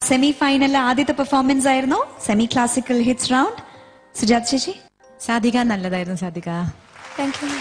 Semi ഫൈനലിലെ ആദ്യത്തെ performance ആയിരുന്നു semi classical hits round Sujatha ചേച്ചി സാധിക നല്ലതായിരുന്നു സാധിക താങ്ക് യു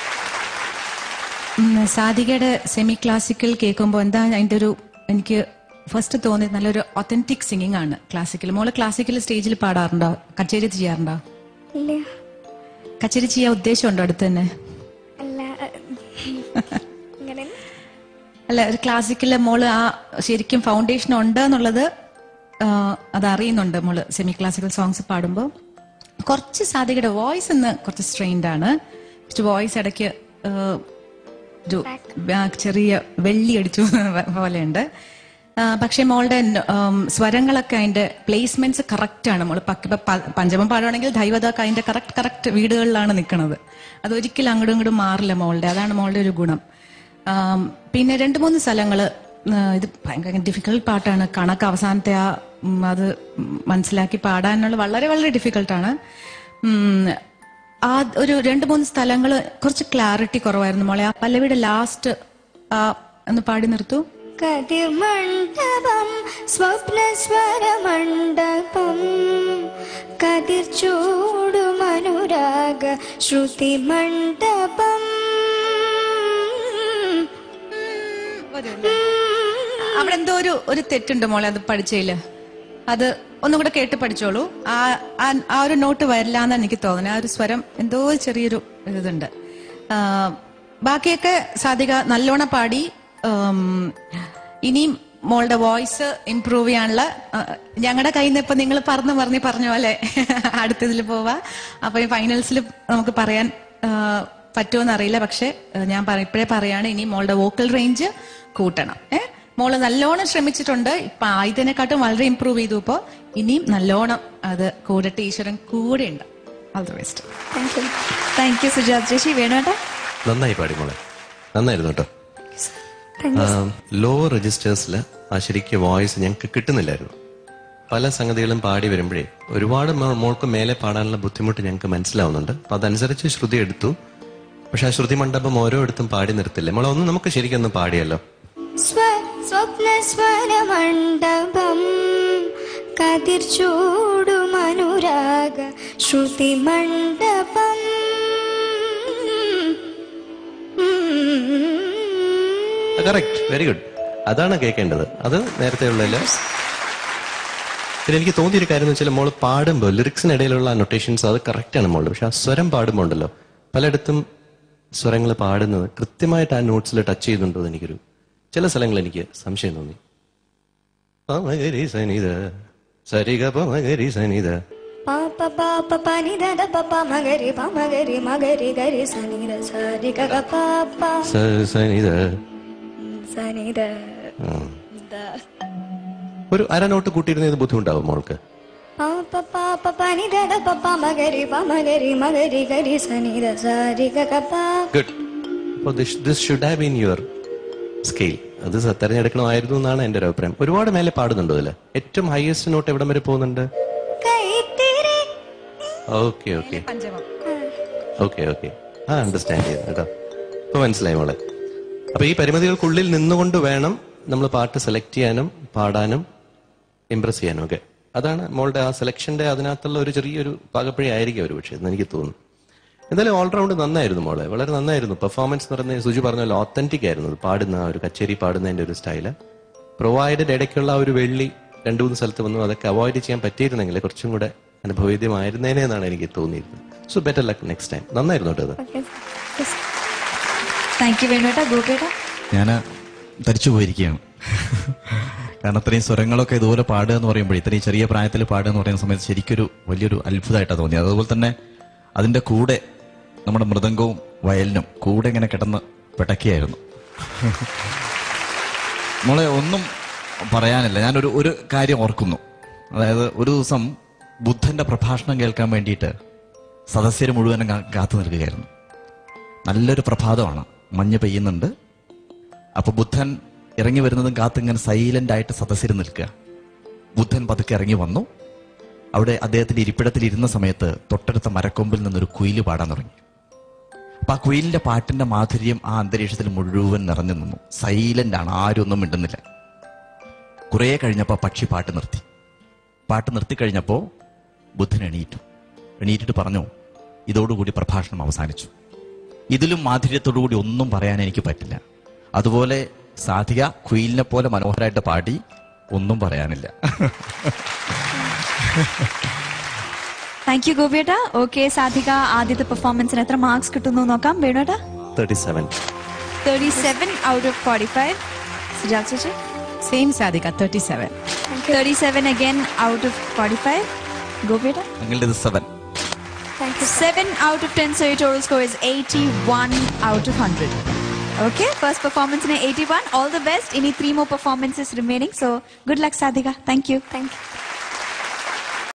ഉം, സാധികയുടെ സെമി ക്ലാസിക്കൽ കേൾക്കുമ്പോൾ എന്താ അതിന്റെ ഒരു എനിക്ക് ഫസ്റ്റ് തോന്നിയത് നല്ലൊരു ഒത്തന്റിക് സിംഗിങ് ആണ് ക്ലാസിക്കൽ മോള് ക്ലാസിക്കൽ സ്റ്റേജിൽ പാടാറുണ്ടോ കച്ചേരി ചെയ്യാറുണ്ടോ ഇല്ല കച്ചേരി ചെയ്യാൻ ഉദ്ദേശമുണ്ടോ അടുത്ത് തന്നെ അല്ല ഇങ്ങനെ അല്ല ഒരു ക്ലാസിക്കലിലെ മോള് ആ ശരിക്കും ഫൗണ്ടേഷൻ ഉണ്ട് എന്നുള്ളത് ആ, അത് അറിയുന്നുണ്ട് മോള് സെമി ക്ലാസിക്കൽ സോങ്സ് പാടുമ്പോൾ കുറച്ച് സാധികയുടെ വോയിസ് ഇന്ന് കുറച്ച് സ്ട്രെയിൻഡ് ആണ് വോയിസ് ഇടയ്ക്ക് ആ, ഒരു ആ, ചെറിയ വെള്ളി അടിച്ചു പോലെയുണ്ട് ആ, പക്ഷെ മോളുടെ ഉം, സ്വരങ്ങളൊക്കെ അതിന്റെ പ്ലേസ്മെന്റ്സ് കറക്റ്റ് ആണ് മോള് പക്ക- ഇപ്പൊ പ- പഞ്ചമം പാടുവാണെങ്കിൽ ദൈവതാക്ക് അതിന്റെ കറക്റ്റ് കറക്റ്റ് വീടുകളിലാണ് നിൽക്കുന്നത് അത് ഒരിക്കലും അങ്ങോട്ടും ഇങ്ങോട്ടും മാറില്ല മോളുടെ അതാണ് മോളുടെ ഒരു ഗുണം ആം, പിന്നെ രണ്ട് മൂന്ന് സ്ഥലങ്ങള് ആ, ഇത് ഭയങ്കര ഡിഫിക്കൽട്ട് പാട്ടാണ് കണക്ക് അവസാനത്തെ ആ ഉം, അത് മനസ്സിലാക്കി പാടാനുള്ള വളരെ വളരെ ഡിഫിക്കൽട്ടാണ് ആ ഒരു രണ്ട് മൂന്ന് സ്ഥലങ്ങള് കുറച്ച് ക്ലാരിറ്റി കുറവായിരുന്നു മോളെ ആ പല്ലവിയുടെ ലാസ്റ്റ് ആ ഒന്ന് പാടി നിർത്തൂ കതിർ മണ്ഡപം സ്വപ്നസ്വര മണ്ഡപം കതിർ ചൂടുമനുരാഗ ശ്രുതി മണ്ഡപം അവിടെ എന്തോ ഒരു ഒരു തെറ്റുണ്ട് മോളെ അത് പഠിച്ചതില് അത് ഒന്നും കൂടെ കേട്ട് പഠിച്ചോളൂ ആ ആ- ആ ഒരു നോട്ട് വരില്ല എന്ന് എനിക്ക് തോന്നുന്നത് ആ ഒരു സ്വരം എന്തോ ചെറിയൊരു ഇതുണ്ട് ആ, ബാക്കിയൊക്കെ സാധിക നല്ലോണം പാടി ഉം, ഇനിയും മോളുടെ വോയിസ് ഇംപ്രൂവ് ചെയ്യാനുള്ള ഞങ്ങളുടെ കയ്യിൽ നിന്ന് ഇപ്പൊ നിങ്ങൾ പറഞ്ഞു പറഞ്ഞ് പറഞ്ഞ പോലെ അടുത്തതിൽ പോവാ അപ്പൊ ഈ ഫൈനൽസിൽ നമുക്ക് പറയാൻ ആ, പറ്റുമെന്ന് അറിയില്ല പക്ഷെ ആ, ഞാൻ പറ- ഇപ്പോഴേ പറയാണ് ഇനി മോളുടെ വോക്കൽ റേഞ്ച് കൂട്ടണം ഏഹ് മോള് നല്ലോണം ശ്രമിച്ചിട്ടുണ്ട് ഇപ്പൊ ആദ്യത്തിനെക്കാട്ടും വളരെ ഇമ്പ്രൂവ് ചെയ്തു ഇപ്പോ ഇനിയും നല്ലോണം അത് കൂടട്ടെ ഈശ്വരൻ കൂടെ ഉണ്ട് all the best thank you thank you Sujatha ചേച്ചി വേണോട്ടെ നന്നായി പാടി മോളെ നന്നായിരുന്നു കേട്ടോ ലോ രജിസ്റ്റേഴ്സിൽ ആ ശരിക്കും വോയിസ് ഞങ്ങൾക്ക് കിട്ടുന്നില്ലായിരുന്നു പല സംഗതികളും പാടി വരുമ്പോഴേ ഒരുപാട് മോ- മോൾക്ക് മേലെ പാടാനുള്ള ബുദ്ധിമുട്ട് ഞങ്ങൾക്ക് മനസ്സിലാവുന്നുണ്ട് അപ്പൊ അതനുസരിച്ച് ശ്രുതി എടുത്തു പക്ഷെ ആ ശ്രുതി മണ്ഡപം ഓരോ ഇടത്തും പാടി നിർത്തില്ലേ മോളെ ഒന്ന് നമുക്ക് ശരിക്കും ഒന്ന് പാടിയല്ലോ സ്വ സ്വപ്നസ്വര മണ്ഡപം കതിർ ചൂടുമനുരാഗ ശ്രുതി മണ്ഡപം കറക്റ്റ് വെരി ഗുഡ് അതാണ് കേൾക്കേണ്ടത് അത് നേരത്തെ ഉള്ളതില് പിന്നെ എനിക്ക് തോന്നിയൊരു കാര്യം എന്ന് വെച്ചാൽ മോള് പാടുമ്പോൾ ലിറിക്സിനിടയിലുള്ള നൊട്ടേഷൻസ് അത് കറക്റ്റ് ആണ് മോള് പക്ഷെ ആ സ്വരം പാടുമ്പോൾ ഉണ്ടല്ലോ പലയിടത്തും സ്വരങ്ങൾ പാടുന്നത് കൃത്യമായിട്ട് ആ നോട്ട്സിൽ ടച്ച് ചെയ്യുന്നുണ്ടോ എന്ന് എനിക്കൊരു ചില സ്ഥലങ്ങളിൽ എനിക്ക് സംശയം തോന്നി പമഗരി സനിത സരിഗ പമഗരി സനിത പാപ പാപ പനി ദദ പപ മഗരി പമഗരി മഗരി ഗരി സനിര സരി ഗഗ പാപ സ- സനിത സനിര ഉം. ഒരു അര നോട്ട് കൂട്ടിയിരുന്നത് ബുദ്ധിമുട്ടാവും മോൾക്ക് പാപ പാപ പനി ദദ പപ മഗരി പമഗരി മഗരി ഗരി സനിര സരി ഗഗ പാപ ഗുഡ് അപ്പോൾ this should have been your scale അത് സ- തെരഞ്ഞെടുക്കണമായിരുന്നു എന്നാണ് എന്റെ ഒരു അഭിപ്രായം ഒരുപാട് മേലെ പാടുന്നുണ്ടോ അതില് ഏറ്റവും ഹയസ്റ്റ് നോട്ട് എവിടം വരെ പോകുന്നുണ്ട് കൈത്തിരി ഓക്കെ ഓക്കെ പഞ്ചമം ഓക്കെ ഓക്കെ ആ അണ്ടർസ്റ്റാൻഡ് ചെയ്യുന്നു കേട്ടോ ഇപ്പൊ മനസ്സിലായി മോളെ അപ്പൊ ഈ പരിമിതികൾക്കുള്ളിൽ നിന്നുകൊണ്ട് വേണം നമ്മൾ പാട്ട് സെലക്ട് ചെയ്യാനും പാടാനും ഇംപ്രസ് ചെയ്യാനും ഒക്കെ അതാണ് മോളുടെ ആ സെലക്ഷന്റെ അതിനകത്തുള്ള ഒരു ചെറിയൊരു പാകപ്പിഴ ആയിരിക്കും ഒരു പക്ഷേ എന്ന് എനിക്ക് തോന്നുന്നു എന്തായാലും ഓൾറൗണ്ട് നന്നായിരുന്നു മോളെ വളരെ നന്നായിരുന്നു പെർഫോമൻസ് എന്ന് പറയുന്നത് സുജു പറഞ്ഞ പോലെ ഓത്തന്റിക് ആയിരുന്നു അത് പാടുന്ന ആ ഒരു കച്ചേരി പാടുന്നതിന്റെ ഒരു സ്റ്റൈല് പ്രൊവൈഡഡ് ഇടയ്ക്കുള്ള ആ ഒരു വെള്ളി രണ്ടു മൂന്ന് സ്ഥലത്ത് വന്നു അതൊക്കെ അവോയ്ഡ് ചെയ്യാൻ പറ്റിയിരുന്നെങ്കിൽ കുറച്ചും കൂടെ അനുഭവേദ്യമായിരുന്നേനെ എന്നാണ് എനിക്ക് തോന്നിയിരുന്നത് so better luck next time നന്നായിരുന്നു കേട്ടോ അത് താങ്ക് യു വേണോട്ടാ ഗോപേട്ടാ ഞാൻ ധരിച്ചു പോയിരിക്കുകയാണ് കാരണം അത്രയും സ്വരങ്ങളൊക്കെ ഇതുപോലെ പാടുക എന്ന് പറയുമ്പോൾ ഇത്രയും ചെറിയ പ്രായത്തിൽ പാടുക എന്ന് പറയുന്ന സമയത്ത് ശരിക്കൊരു വലിയൊരു അത്ഭുതമായിട്ടാണ് തോന്നിയത് അതുപോലെ തന്നെ അതിന്റെ കൂടെ നമ്മുടെ മൃദംഗവും വയലിനും കൂടെ ഇങ്ങനെ കിടന്ന് പിടക്കിയായിരുന്നു മോളെ ഒന്നും പറയാനില്ല ഞാനൊരു ഒരു കാര്യം ഓർക്കുന്നു അതായത് ഒരു ദിവസം ബുദ്ധന്റെ പ്രഭാഷണം കേൾക്കാൻ വേണ്ടിയിട്ട് സദസ്യർ മുഴുവനും കാ- കാത്തു നിൽക്കുകയായിരുന്നു നല്ലൊരു പ്രഭാതമാണ് മഞ്ഞ് പെയ്യുന്നുണ്ട് അപ്പൊ ബുദ്ധൻ ഇറങ്ങി വരുന്നതും കാത്ത് ഇങ്ങനെ സൈലന്റ് ആയിട്ട് സദസ്സിൽ നിൽക്കുക ബുദ്ധൻ പതുക്കെ ഇറങ്ങി വന്നു അവിടെ അദ്ദേഹത്തിന്റെ ഇരിപ്പിടത്തിൽ ഇരുന്ന സമയത്ത് തൊട്ടടുത്ത മരക്കൊമ്പിൽ നിന്നൊരു കുയില് പാടാൻ തുടങ്ങി അപ്പൊ ആ കുയിലിന്റെ പാട്ടിന്റെ മാധുര്യം ആ അന്തരീക്ഷത്തിൽ മുഴുവൻ നിറഞ്ഞു നിന്നു സൈലന്റ് ആണ് ആരും ഒന്നും മിണ്ടുന്നില്ല കുറേ കഴിഞ്ഞപ്പോൾ പക്ഷി പാട്ട് നിർത്തി പാട്ട് നിർത്തി കഴിഞ്ഞപ്പോൾ ബുദ്ധൻ എണീറ്റു എണീറ്റിട്ട് പറഞ്ഞു ഇതോടുകൂടി പ്രഭാഷണം അവസാനിച്ചു ഇതിലും മാധുര്യത്തോടുകൂടി ഒന്നും പറയാൻ എനിക്ക് പറ്റില്ല അതുപോലെ സാധിക കുയിലിനെ പോലെ മനോഹരമായിട്ട് പാടി ഒന്നും പറയാനില്ല താങ്ക് യു ഗോപിയേട്ട ഓക്കെ സാധിക ആദ്യത്തെ പെർഫോമൻസിന് എത്ര മാർക്സ് കിട്ടുന്നു നോക്കാം വേണുവേട്ടാ thirty seven thirty seven out of forty five Sujatha ചേച്ചി same Sadhika thirty seven thirty seven again out of forty five ഗോപിയേട്ട നിങ്ങളുടെ seven thank you Seven out of ten, so your total score is 81 out of 100. Okay, first performance in 81. All the best. Any three more performances remaining. So good luck, Sadhika. Thank you. Thank U